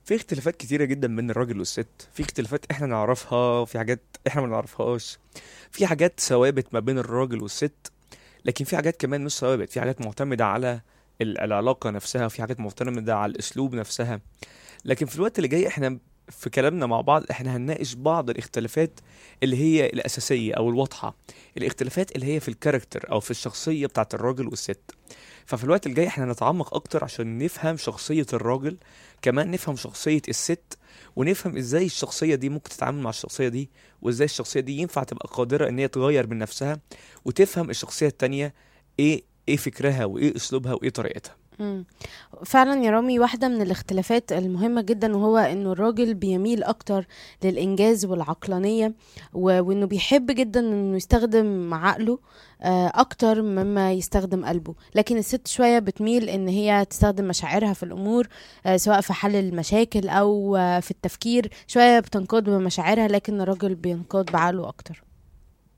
في اختلافات كتيرة جدا بين الراجل والست في اختلافات احنا نعرفها وفي حاجات احنا ما نعرفهاش في حاجات ثوابت ما بين الراجل والست لكن في حاجات كمان مش ثوابت في حاجات معتمدة على ال- العلاقة نفسها في حاجات معتمدة على الأسلوب نفسها لكن في الوقت اللي جاي احنا في كلامنا مع بعض احنا هنناقش بعض الاختلافات اللي هي الأساسية أو الواضحة الاختلافات اللي هي في الكاركتر أو في الشخصية بتاعت الراجل والست ففي الوقت الجاي احنا هنتعمق أكتر عشان نفهم شخصية الراجل كمان نفهم شخصية الست ونفهم ازاي الشخصية دي ممكن تتعامل مع الشخصية دي وازاي الشخصية دي ينفع تبقى قادرة ان هي تغير من نفسها وتفهم الشخصية التانية ايه ايه فكرها وايه اسلوبها وايه طريقتها مم. فعلا يا رامي واحدة من الاختلافات المهمة جدا وهو انه الراجل بيميل اكتر للانجاز والعقلانية و- وانه بيحب جدا انه يستخدم عقله آه، اكتر مما يستخدم قلبه لكن الست شوية بتميل ان هي تستخدم مشاعرها في الامور آه، سواء في حل المشاكل او آه، في التفكير شوية بتنقاد بمشاعرها لكن الراجل بينقاد بعقله اكتر